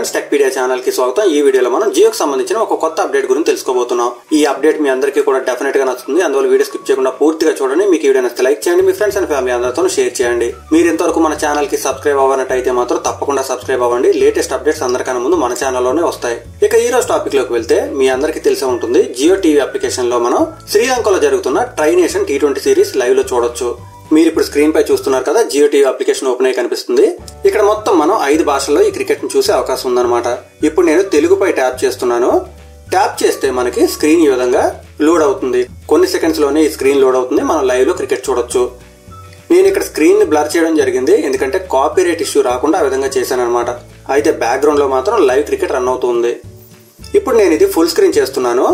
friends Techpedia channel కి స్వాగతం ఈ వీడియోలో మనం జియోకి సంబంధించిన ఒక కొత్త అప్డేట్ గురించి తెలుసుకోబోతున్నాం ఈ అప్డేట్ మీ అందరికీ కూడా డెఫినెట్ గా నచ్చుతుంది అందువల్ల వీడియో స్కిప్ చేయకుండా పూర్తిగా చూడండి మీకు ఈ వీడియో నచ్చితే లైక్ చేయండి మీ ఫ్రెండ్స్ అండ్ ఫ్యామిలీ అందరితో షేర్ చేయండి మీరు ఇంతవరకు మన ఛానల్ కి సబ్స్క్రైబ్ అవ్వనట్టయితే మాత్రం తప్పకుండా సబ్స్క్రైబ్ అవ్వండి లేటెస్ట్ అప్డేట్స్ అందరికన్నా ముందు మన ఛానల్లోనే వస్తాయి ఇక ఈ రోజు టాపిక్ లోకి వెళ్తే మీ అందరికీ తెలిసే ఉంటుంది జియో టీవీ అప్లికేషన్ లో మనం శ్రీలంకలో జరుగుతున్న tri nation T twenty series live లో చూడొచ్చు మీరు ఇప్పుడు స్క్రీన్ పై చూస్తున్నారు కదా జియో టీవీ అప్లికేషన్ ఓపెన్ అయ్యి కనిపిస్తుంది ఇక్కడ మొత్తం మనం ఐదు భాషల్లో ఈ క్రికెట్ ని చూసే అవకాశం ఉందన్నమాట ఇప్పుడు నేను తెలుగుపై ట్యాప్ చేస్తున్నాను ట్యాప్ చేస్తే మనకి స్క్రీన్ ఈ విధంగా లోడ్ అవుతుంది కొన్ని సెకండ్స్ లోనే ఈ స్క్రీన్ లోడ్ అవుతుంది మనం లైవ్ లో క్రికెట్ చూడొచ్చు నేను ఇక్కడ స్క్రీన్ ని బ్లర్ చేయడం జరిగింది ఎందుకంటే కాపీరైట్ ఇష్యూ రాకుండా ఆ విధంగా చేశాను అనమాట అయితే బ్యాక్గ్రౌండ్ లో మాత్రం లైవ్ క్రికెట్ రన్ అవుతుంది ఇప్పుడు నేను ఇది ఫుల్ స్క్రీన్ చేస్తున్నాను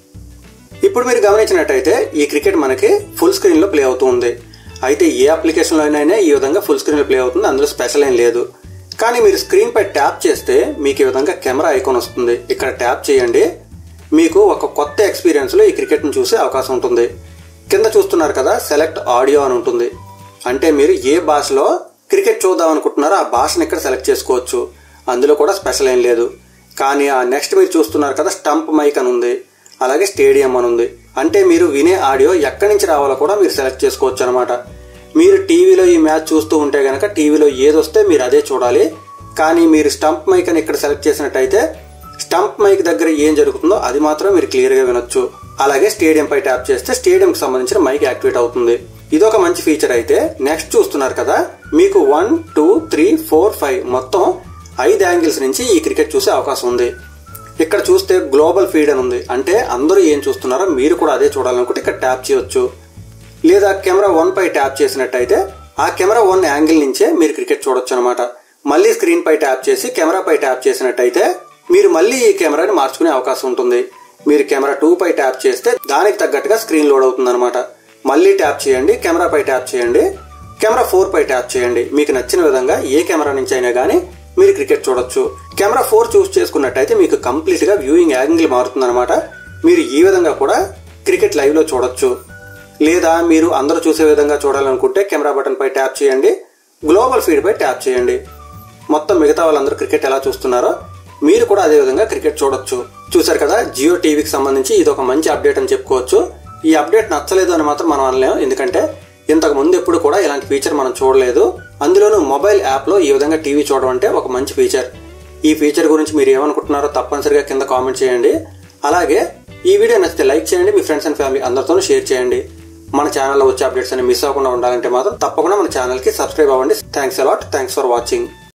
ఇప్పుడు మీరు గమనించినట్టయితే ఈ క్రికెట్ మనకి ఫుల్ స్క్రీన్ లో ప్లే అవుతుంది అయితే ఏ అప్లికేషన్ లో అయినా ఈ విధంగా ఫుల్ స్క్రీన్ లో ప్లే అవుతుంది అందులో స్పెషల్ ఏం లేదు కానీ మీరు స్క్రీన్ పై ట్యాప్ చేస్తే మీకు ఈ విధంగా కెమెరా ఐకాన్ వస్తుంది ఇక్కడ ట్యాప్ చేయండి మీకు ఒక కొత్త ఎక్స్పీరియన్స్ లో ఈ క్రికెట్ ను చూసే అవకాశం ఉంటుంది కింద చూస్తున్నారు కదా సెలెక్ట్ ఆడియో అని ఉంటుంది అంటే మీరు ఏ భాషలో క్రికెట్ చూద్దాం అనుకుంటున్నారో ఆ భాషను ఇక్కడ సెలెక్ట్ చేసుకోవచ్చు అందులో కూడా స్పెషల్ ఏం లేదు కానీ ఆ నెక్స్ట్ మీరు చూస్తున్నారు కదా స్టంప్ మైక్ అని ఉంది అలాగే స్టేడియం అని ఉంది అంటే మీరు వినే ఆడియో ఎక్కడి నుంచి రావాలో కూడా మీరు సెలెక్ట్ చేసుకోవచ్చు అనమాట మీరు టీవీలో ఈ మ్యాచ్ చూస్తూ ఉంటే గనక టీవీలో ఏదొస్తే మీరు అదే చూడాలి కానీ మీరు స్టంప్ మైక్ అని ఇక్కడ సెలెక్ట్ చేసినట్టయితే స్టంప్ మైక్ దగ్గర ఏం జరుగుతుందో అది మాత్రం మీరు క్లియర్ గా వినొచ్చు అలాగే స్టేడియం పై ట్యాప్ చేస్తే స్టేడియం కి సంబంధించిన మైక్ యాక్టివేట్ అవుతుంది ఇదొక మంచి ఫీచర్ అయితే నెక్స్ట్ చూస్తున్నారు కదా మీకు one two three four five మొత్తం ఐదు యాంగిల్స్ నుంచి ఈ క్రికెట్ చూసే అవకాశం ఉంది ఇక్కడ చూస్తే గ్లోబల్ ఫీడ్ అని ఉంది అంటే అందరూ ఏం చూస్తున్నారో మీరు కూడా అదే చూడాలనుకుంటే ఇక్కడ ట్యాప్ చేయొచ్చు లేదా కెమెరా వన్ పై ట్యాప్ చేసినట్టయితే ఆ కెమెరా వన్ యాంగిల్ నుంచే మీరు క్రికెట్ చూడొచ్చు అనమాట మళ్ళీ స్క్రీన్ పై ట్యాప్ చేసి కెమెరా పై ట్యాప్ చేసినట్టయితే మీరు మళ్ళీ ఈ కెమెరాని మార్చుకునే అవకాశం ఉంటుంది మీరు కెమెరా టూ పై ట్యాప్ చేస్తే దానికి తగ్గట్టుగా స్క్రీన్ లోడ్ అవుతుంది అనమాట మళ్ళీ ట్యాప్ చేయండి కెమెరా పై ట్యాప్ చేయండి కెమెరా ఫోర్ పై ట్యాప్ చేయండి మీకు నచ్చిన విధంగా ఏ కెమెరా నుంచి అయినా గానీ మీరు క్రికెట్ చూడొచ్చు కెమెరా ఫోర్ చూస్ చేసుకున్నట్టయితే మీకు కంప్లీట్ గా వ్యూయింగ్ యాంగిల్ మారుతుంది అనమాట మీరు ఈ విధంగా కూడా క్రికెట్ లైవ్ లో చూడొచ్చు లేదా మీరు అందరూ చూసే విధంగా చూడాలనుకుంటే కెమెరా బటన్ పై ట్యాప్ చేయండి గ్లోబల్ ఫీడ్ పై ట్యాప్ చేయండి మొత్తం మిగతా వాళ్ళందరూ క్రికెట్ ఎలా చూస్తున్నారో మీరు కూడా అదే విధంగా క్రికెట్ చూడొచ్చు చూసారు కదా జియో టీవీకి సంబంధించి ఇది ఒక మంచి అప్డేట్ అని చెప్పుకోవచ్చు ఈ అప్డేట్ నచ్చలేదు అని మాత్రం మనం అనలేము ఎందుకంటే ఇంతకు ముందు ఎప్పుడు కూడా ఇలాంటి ఫీచర్ మనం చూడలేదు అందులోనూ మొబైల్ యాప్ లో ఈ విధంగా టీవీ చూడడం అంటే ఒక మంచి ఫీచర్ ఈ ఫీచర్ గురించి మీరు ఏమనుకుంటున్నారో తప్పనిసరిగా కింద కామెంట్ చేయండి అలాగే ఈ వీడియో నచ్చితే లైక్ చేయండి మీ ఫ్రెండ్స్ అండ్ ఫ్యామిలీ అందరితో షేర్ చేయండి మన ఛానల్లో వచ్చే అప్డేట్స్ అని మిస్ అవ్వకుండా ఉండాలంటే మాత్రం తప్పకుండా మన ఛానల్ కి సబ్స్క్రైబ్ అవ్వండి thanks a lot thanks for watching